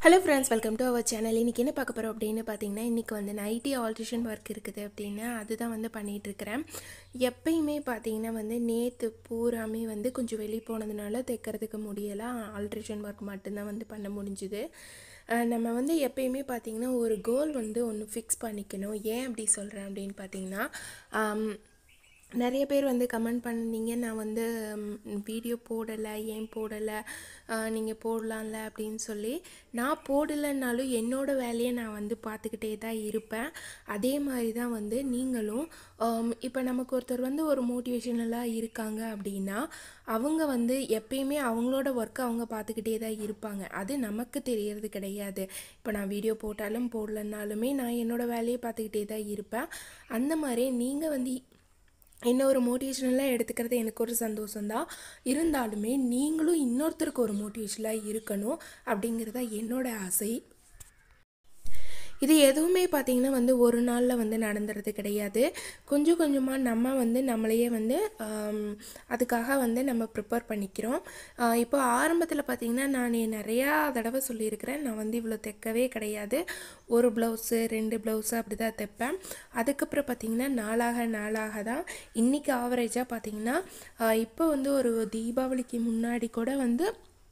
hello friends welcome to our channel இன்றைக்கி என்ன பார்க்க போகிறோம் அப்படின்னு பார்த்தீங்கன்னா இன்றைக்கி வந்து நைட்டி ஆல்ட்ரேஷன் ஒர்க் இருக்குது அப்படின்னு அதுதான் வந்து பண்ணிகிட்டு இருக்கிறேன் எப்பயுமே பார்த்தீங்கன்னா வந்து நேற்று பூராமே வந்து கொஞ்சம் வெளியே போனதுனால தைக்கிறதுக்கு முடியலை ஆல்ட்ரேஷன் ஒர்க் மட்டும்தான் வந்து பண்ண முடிஞ்சுது அஹ் நம்ம வந்து எப்பயுமே பார்த்தீங்கன்னா ஒரு கோல் வந்து ஒன்று ஃபிக்ஸ் பண்ணிக்கணும் ஏன் அப்படி சொல்கிறேன் அப்படின்னு பார்த்தீங்கன்னா ஆம், நிறைய பேர் வந்து கமெண்ட் பண்ணீங்க நான் வந்து வீடியோ போடலை ஏன் போடலை நீங்கள் போடலாம்ல அப்படின்னு சொல்லி நான் போடலைன்னாலும் என்னோடய வேலையை நான் வந்து பார்த்துக்கிட்டே தான் இருப்பேன் அதே மாதிரி தான் வந்து நீங்களும் இப்போ நமக்கு ஒருத்தர் வந்து ஒரு மோட்டிவேஷனலாக இருக்காங்க அப்படின்னா அவங்க வந்து எப்பயுமே அவங்களோட ஒர்க்கை அவங்க பார்த்துக்கிட்டே தான் இருப்பாங்க அது நமக்கு தெரியறது கிடையாது இப்போ நான் வீடியோ போட்டாலும் போடலைன்னாலுமே நான் என்னோடய வேலையை பார்த்துக்கிட்டே தான் இருப்பேன் அந்த மாதிரி நீங்கள் வந்து என்ன ஒரு மோட்டிவேஷனலாக எடுத்துக்கிறது எனக்கு ஒரு சந்தோஷம்தான் இருந்தாலுமே நீங்களும் இன்னொருத்தருக்கு ஒரு மோட்டிவேஷனாக இருக்கணும் அப்படிங்கிறது தான் என்னோட ஆசை இது எதுவுமே பார்த்திங்கன்னா வந்து ஒரு நாளில் வந்து நடந்துறது கிடையாது கொஞ்சம் கொஞ்சமாக நம்ம வந்து நம்மளையே வந்து ஆம், அதுக்காக வந்து நம்ம ப்ரிப்பேர் பண்ணிக்கிறோம் ஆ, இப்போ ஆரம்பத்தில் பார்த்திங்கன்னா நான் நிறையா தடவை சொல்லியிருக்கிறேன் நான் வந்து இவ்வளோ தைக்கவே கிடையாது ஒரு ப்ளவுஸு ரெண்டு ப்ளவுஸு அப்படி தான் தைப்பேன் அதுக்கப்புறம் பார்த்திங்கன்னா நாளாக நாளாக தான் இன்றைக்கி ஆவரேஜாக பார்த்திங்கன்னா ஆ, இப்போ வந்து ஒரு தீபாவளிக்கு முன்னாடி கூட வந்து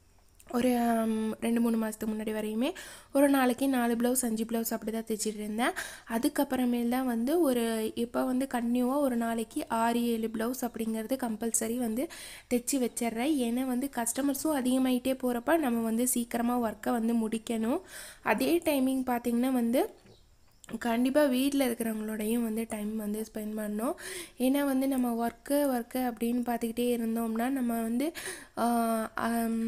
ஒரு ஹம், ரெண்டு மூணு மாதத்துக்கு முன்னாடி வரையுமே ஒரு நாளைக்கு நாலு ப்ளவுஸ் அஞ்சு ப்ளவுஸ் அப்படி தான் தைச்சிட்டு இருந்தேன் அதுக்கப்புறமேல் தான் வந்து ஒரு இப்போ வந்து கன்டினியூவாக ஒரு நாளைக்கு ஆறு ஏழு ப்ளவுஸ் அப்படிங்கிறது கம்பல்சரி வந்து தைச்சி வச்சிடுறேன் ஏன்னா வந்து கஸ்டமர்ஸும் அதிகமாயிட்டே போகிறப்ப நம்ம வந்து சீக்கிரமாக ஒர்க்கை வந்து முடிக்கணும் அதே டைமிங் பார்த்திங்கன்னா வந்து கண்டிப்பாக வீட்டில் இருக்கிறவங்களோடையும் வந்து டைம் வந்து ஸ்பெண்ட் பண்ணணும் ஏன்னா வந்து நம்ம ஒர்க்கு ஒர்க்கு அப்படின்னு பார்த்துக்கிட்டே இருந்தோம்னா நம்ம வந்து ஆஹ், ஆம்,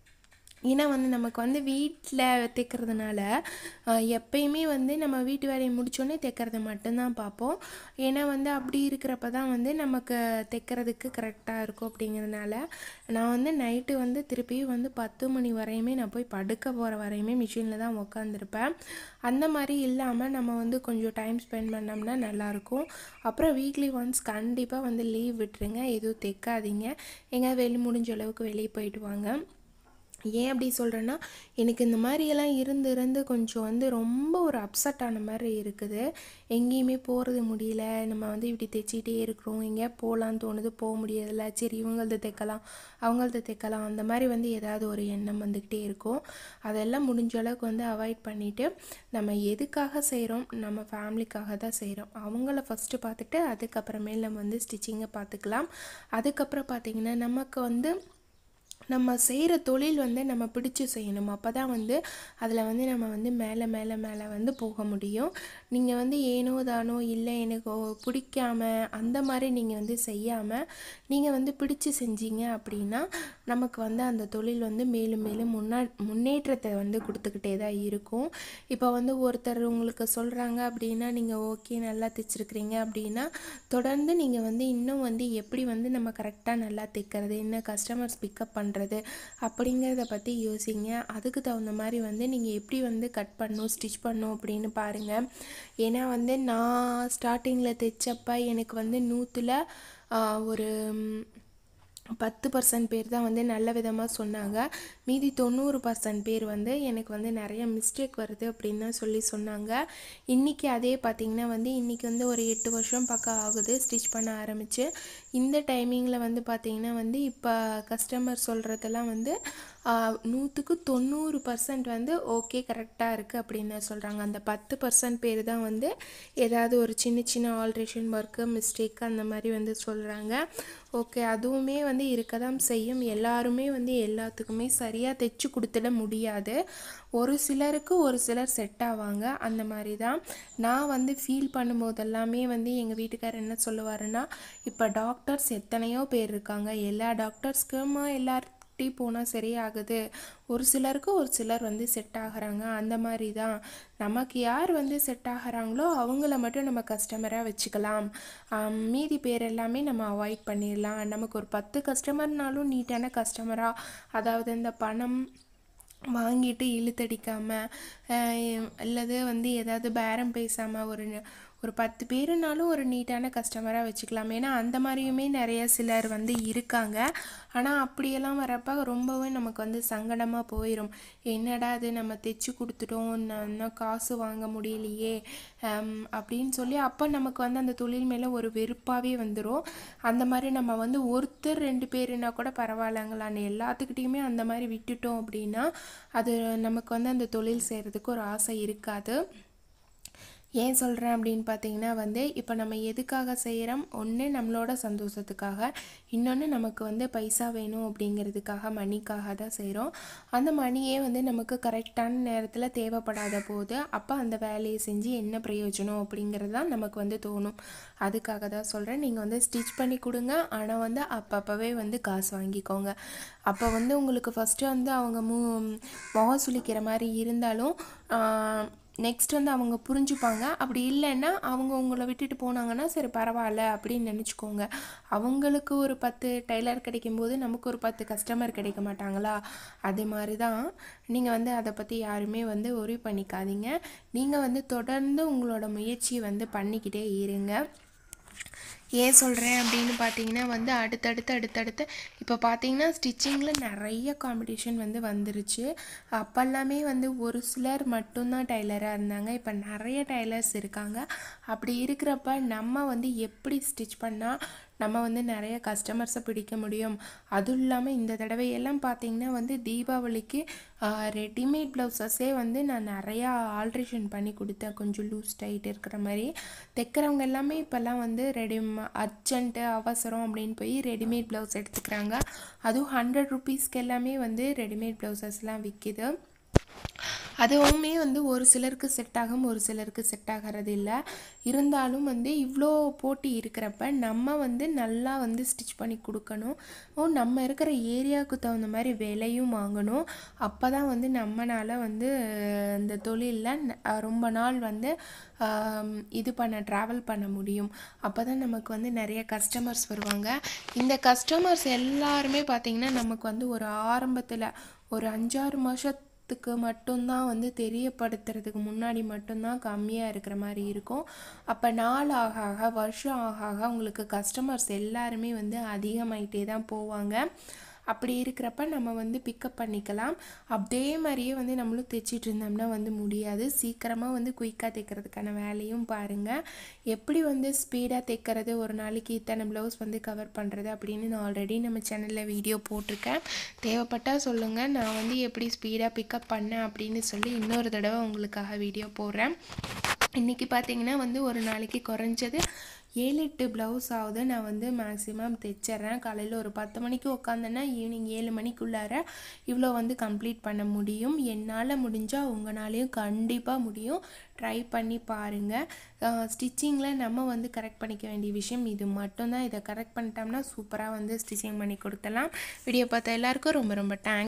ஏன்னா வந்து நமக்கு வந்து வீட்டில் தைக்கிறதுனால ஆஹ், எப்பயுமே வந்து நம்ம வீட்டு வேலையை முடிச்சோடனே தைக்கிறது மட்டும்தான் பார்ப்போம் ஏன்னா வந்து அப்படி இருக்கிறப்ப தான் வந்து நமக்கு தைக்கிறதுக்கு கரெக்டாக இருக்கும் அப்படிங்கிறதுனால நான் வந்து நைட்டு வந்து திருப்பியும் வந்து பத்து மணி வரையுமே நான் போய் படுக்க போகிற வரையுமே மிஷினில் தான் உட்காந்துருப்பேன் அந்த மாதிரி இல்லாமல் நம்ம வந்து கொஞ்சம் டைம் ஸ்பெண்ட் பண்ணோம்னா நல்லாயிருக்கும் அப்புறம் வீக்லி ஒன்ஸ் கண்டிப்பாக வந்து லீவ் விட்டுருங்க எதுவும் தைக்காதீங்க எங்கே வெளி முடிஞ்ச அளவுக்கு வெளியே போயிட்டு வாங்க ஏன் அப்படி சொல்கிறேன்னா எனக்கு இந்த மாதிரியெல்லாம் இருந்து இருந்து கொஞ்சம் வந்து ரொம்ப ஒரு அப்செட் ஆன மாதிரி இருக்குது எங்கேயுமே போகிறது முடியல நம்ம வந்து இப்படி தைச்சிக்கிட்டே இருக்கிறோம் எங்கேயா போகலான்னு தோணுது போக முடியறதில்ல சரி இவங்களது தைக்கலாம் அவங்களது தைக்கலாம் அந்த மாதிரி வந்து ஏதாவது ஒரு எண்ணம் வந்துக்கிட்டே இருக்கும் அதெல்லாம் முடிஞ்ச அளவுக்கு வந்து அவாய்ட் பண்ணிவிட்டு நம்ம எதுக்காக செய்கிறோம் நம்ம ஃபேமிலிக்காக தான் செய்கிறோம் அவங்கள ஃபஸ்ட்டு பார்த்துட்டு அதுக்கப்புறமேல் நம்ம வந்து ஸ்டிச்சிங்கை பார்த்துக்கலாம் அதுக்கப்புறம் பார்த்திங்கன்னா நமக்கு வந்து நம்ம செய்கிற தொழில் வந்து நம்ம பிடிச்சு செய்யணும் அப்போ தான் வந்து அதில் வந்து நம்ம வந்து மேலே மேலே மேலே வந்து போக முடியும் நீங்கள் வந்து ஏனோ தானோ இல்லை எனக்கு ஓ- பிடிக்காம அந்த மாதிரி நீங்கள் வந்து செய்யாமல் நீங்கள் வந்து பிடிச்சு செஞ்சீங்க அப்படின்னா நமக்கு வந்து அந்த தொழில் வந்து மேலும் மேலும் முன்னா முன்னேற்றத்தை வந்து கொடுத்துக்கிட்டே தான் இருக்கும் இப்போ வந்து ஒருத்தர் உங்களுக்கு சொல்கிறாங்க அப்படின்னா நீங்கள் ஓகே நல்லா தைச்சிருக்கிறீங்க அப்படின்னா தொடர்ந்து நீங்கள் வந்து இன்னும் வந்து எப்படி வந்து நம்ம கரெக்டாக நல்லா தைக்கிறது என்ன கஸ்டமர்ஸ் பிக்கப் பண்ணுறது அப்படிங்கிறத பற்றி யோசிங்க அதுக்கு தகுந்த மாதிரி வந்து நீங்கள் எப்படி வந்து கட் பண்ணணும் ஸ்டிச் பண்ணணும் அப்படின்னு பாருங்கள் ஏன்னா வந்து நான் ஸ்டார்டிங்கில் தைச்சப்ப எனக்கு வந்து நூற்றில் ஒரு ம், பத்து பர்சன்ட் பேர் தான் வந்து நல்ல விதமாக சொன்னாங்க மீதி தொண்ணூறு பர்சன்ட் பேர் வந்து எனக்கு வந்து நிறைய மிஸ்டேக் வருது அப்படின்னு தான் சொல்லி சொன்னாங்க இன்றைக்கி அதே பார்த்திங்கன்னா வந்து இன்றைக்கி வந்து ஒரு எட்டு வருஷம் பக்கம் ஆகுது ஸ்டிச் பண்ண ஆரம்பித்து இந்த டைமிங்கில் வந்து பார்த்திங்கன்னா வந்து இப்போ கஸ்டமர் சொல்கிறதெல்லாம் வந்து ஆஹ், நூற்றுக்கு தொண்ணூறு பர்சன்ட் வந்து ஓகே கரெக்டாக இருக்குது அப்படின்னு சொல்கிறாங்க அந்த பத்து பர்சன்ட் பேர் தான் வந்து ஏதாவது ஒரு சின்ன சின்ன ஆல்ட்ரேஷன் ஒர்க்கு மிஸ்டேக் அந்த மாதிரி வந்து சொல்கிறாங்க ஓகே அதுவுமே வந்து இருக்க தான் செய்யும் எல்லாருமே வந்து எல்லாத்துக்குமே சரியாக தைச்சு கொடுத்துட முடியாது ஒரு சிலருக்கு ஒரு சிலர் செட் ஆவாங்க அந்த மாதிரி தான் நான் வந்து ஃபீல் பண்ணும்போது எல்லாமே வந்து எங்கள் வீட்டுக்காரர் என்ன சொல்லுவாருன்னா இப்போ டாக்டர்ஸ் எத்தனையோ பேர் இருக்காங்க எல்லா டாக்டர்ஸ்க்குமா எல்லார்கிட்டையும் போனால் சரியாகுது ஒரு சிலருக்கு ஒரு சிலர் வந்து செட் ஆகுறாங்க அந்த மாதிரி தான் நமக்கு யார் வந்து செட் ஆகுறாங்களோ அவங்கள மட்டும் நம்ம கஸ்டமராக வச்சுக்கலாம் ஆம், மீதி பேர் எல்லாமே நம்ம அவாய்ட் பண்ணிடலாம் நமக்கு ஒரு பத்து கஸ்டமர்னாலும் நீட்டான கஸ்டமராக அதாவது இந்த பணம் வாங்கிட்டு இழுத்தடிக்காமல் அல்லது வந்து ஏதாவது பேரம் பேசாமல் ஒரு ஒரு பத்து பேருனாலும் ஒரு நீட்டான கஸ்டமராக வச்சுக்கலாம் ஏன்னா அந்த மாதிரியுமே நிறைய சிலர் வந்து இருக்காங்க ஆனால் அப்படியெல்லாம் வரப்ப ரொம்பவே நமக்கு வந்து சங்கடமாக போயிடும் என்னடா அது நம்ம தைச்சு கொடுத்துட்டோம் நான் இன்னும் காசு வாங்க முடியலையே ஹம், அப்படின்னு சொல்லி அப்போ நமக்கு வந்து அந்த தொழில் மேலே ஒரு வெறுப்பாகவே வந்துடும் அந்த மாதிரி நம்ம வந்து ஒருத்தர் ரெண்டு பேருனா கூட பரவாயில்லங்களான்னு எல்லாத்துக்கிட்டேயுமே அந்த மாதிரி விட்டுட்டோம் அப்படின்னா அது நமக்கு வந்து அந்த தொழில் செய்கிறதுக்கு ஒரு ஆசை இருக்காது ஏன் சொல்கிறேன் அப்படின்னு பார்த்தீங்கன்னா வந்து இப்போ நம்ம எதுக்காக செய்கிறோம் ஒன்று நம்மளோட சந்தோஷத்துக்காக இன்னொன்று நமக்கு வந்து பைசா வேணும் அப்படிங்கிறதுக்காக மணிக்காக தான் செய்கிறோம் அந்த மணியே வந்து நமக்கு கரெக்டான நேரத்தில் தேவைப்படாத போது அப்போ அந்த வேலையை செஞ்சு என்ன பிரயோஜனம் அப்படிங்கிறது தான் நமக்கு வந்து தோணும் அதுக்காக தான் சொல்கிறேன் நீங்கள் வந்து ஸ்டிச் பண்ணி கொடுங்க ஆனால் வந்து அப்பப்போவே வந்து காசு வாங்கிக்கோங்க அப்போ வந்து உங்களுக்கு ஃபஸ்ட்டு வந்து அவங்க மூ முகம் சுளிக்கிற மாதிரி இருந்தாலும் ஆஹ், நெக்ஸ்ட் வந்து அவங்க புரிஞ்சுப்பாங்க அப்படி இல்லைன்னா அவங்க உங்களை விட்டுட்டு போனாங்கன்னா சரி பரவாயில்ல அப்படின்னு நினச்சிக்கோங்க அவங்களுக்கு ஒரு பத்து டைலர் கிடைக்கும்போது நமக்கு ஒரு பத்து கஸ்டமர் கிடைக்க மாட்டாங்களா அது மாதிரி தான் நீங்கள் வந்து அதை பற்றி யாருமே வந்து ஒரி பண்ணிக்காதீங்க நீங்கள் வந்து தொடர்ந்து உங்களோட முயற்சியை வந்து பண்ணிக்கிட்டே இருங்க ஏன் சொல்கிறேன் அப்படின்னு பார்த்தீங்கன்னா வந்து அடுத்தடுத்து அடுத்தடுத்து இப்போ பார்த்தீங்கன்னா ஸ்டிச்சிங்கில் நிறைய காம்படிஷன் வந்து வந்துருச்சு அப்போல்லாமே வந்து ஒரு சிலர் மட்டும்தான் டைலராக இருந்தாங்க இப்போ நிறைய டைலர்ஸ் இருக்காங்க அப்படி இருக்கிறப்ப நம்ம வந்து எப்படி ஸ்டிச் பண்ணால் நம்ம வந்து நிறைய கஸ்டமர்ஸை பிடிக்க முடியும் அதுவும் இல்லாமல் இந்த தடவை எல்லாம் பார்த்தீங்கன்னா வந்து தீபாவளிக்கு ரெடிமேட் ப்ளவுசஸே வந்து நான் நிறையா ஆல்ட்ரேஷன் பண்ணி கொடுத்தேன் கொஞ்சம் லூஸ் டைட் இருக்கிற மாதிரி தைக்கிறவங்க எல்லாமே இப்போல்லாம் வந்து ரெடி அர்ஜென்ட்டு அவசரம் அப்படின்னு போய் ரெடிமேட் ப்ளவுஸ் எடுத்துக்கிறாங்க அதுவும் ஹண்ட்ரட் ருபீஸ்க்கு எல்லாமே வந்து ரெடிமேட் ப்ளவுசஸ்லாம் விற்கிது அதுவுமே வந்து ஒரு சிலருக்கு செட் ஆகும் ஒரு சிலருக்கு செட் ஆகிறது இல்லை இருந்தாலும் வந்து இவ்வளோ போட்டி இருக்கிறப்ப நம்ம வந்து நல்லா வந்து ஸ்டிச் பண்ணி கொடுக்கணும் ஓ நம்ம இருக்கிற ஏரியாவுக்கு தகுந்த மாதிரி விலையும் வாங்கணும் அப்போ தான் வந்து நம்மளால் வந்து அஹ், இந்த தொழிலில் ரொம்ப நாள் வந்து ஆம், இது பண்ண ட்ராவல் பண்ண முடியும் அப்போ தான் நமக்கு வந்து நிறைய கஸ்டமர்ஸ் வருவாங்க இந்த கஸ்டமர்ஸ் எல்லாருமே பார்த்திங்கன்னா நமக்கு வந்து ஒரு ஆரம்பத்தில் ஒரு அஞ்சாறு மாதத்துக்கு மட்டும்தான் வந்து தெரியப்படுத்துறதுக்கு முன்னாடி மட்டும்தான் கம்மியாக இருக்கிற மாதிரி இருக்கும் அப்போ நாள் ஆக ஆக வருஷம் ஆக ஆக உங்களுக்கு கஸ்டமர்ஸ் எல்லாருமே வந்து அதிகமாயிட்டே தான் போவாங்க அப்படி இருக்கிறப்ப நம்ம வந்து பிக்கப் பண்ணிக்கலாம் அப்படியே மாதிரியே வந்து நம்மளும் தைச்சிட்டு இருந்தோம்னா வந்து முடியாது சீக்கிரமாக வந்து குயிக்காக தைக்கிறதுக்கான வேலையும் பாருங்கள் எப்படி வந்து ஸ்பீடாக தைக்கிறது ஒரு நாளைக்கு இத்தனை ப்ளவுஸ் வந்து கவர் பண்ணுறது அப்படின்னு நான் ஆல்ரெடி நம்ம சேனலில் வீடியோ போட்டிருக்கேன் தேவைப்பட்டால் சொல்லுங்கள் நான் வந்து எப்படி ஸ்பீடாக பிக்கப் பண்ணேன் அப்படின்னு சொல்லி இன்னொரு தடவை உங்களுக்காக வீடியோ போடுறேன் இன்றைக்கி பார்த்தீங்கன்னா வந்து ஒரு நாளைக்கு குறைஞ்சது ஏழு எட்டு ப்ளவுஸ் ஆகுது நான் வந்து மேக்ஸிமம் தைச்சிட்றேன் காலையில் ஒரு பத்து மணிக்கு உட்காந்தேன்னா ஈவினிங் ஏழு மணிக்குள்ளார இவ்வளோ வந்து கம்ப்ளீட் பண்ண முடியும் என்னால் முடிஞ்சால் உங்களாலையும் கண்டிப்பாக முடியும் ட்ரை பண்ணி பாருங்கள் ஸ்டிச்சிங்கில் நம்ம வந்து கரெக்ட் பண்ணிக்க வேண்டிய விஷயம் இது மட்டும்தான் இதை கரெக்ட் பண்ணிட்டோம்னா சூப்பராக வந்து ஸ்டிச்சிங் பண்ணி கொடுத்துடலாம் வீடியோ பார்த்த எல்லாருக்கும் ரொம்ப ரொம்ப தேங்க்ஸ்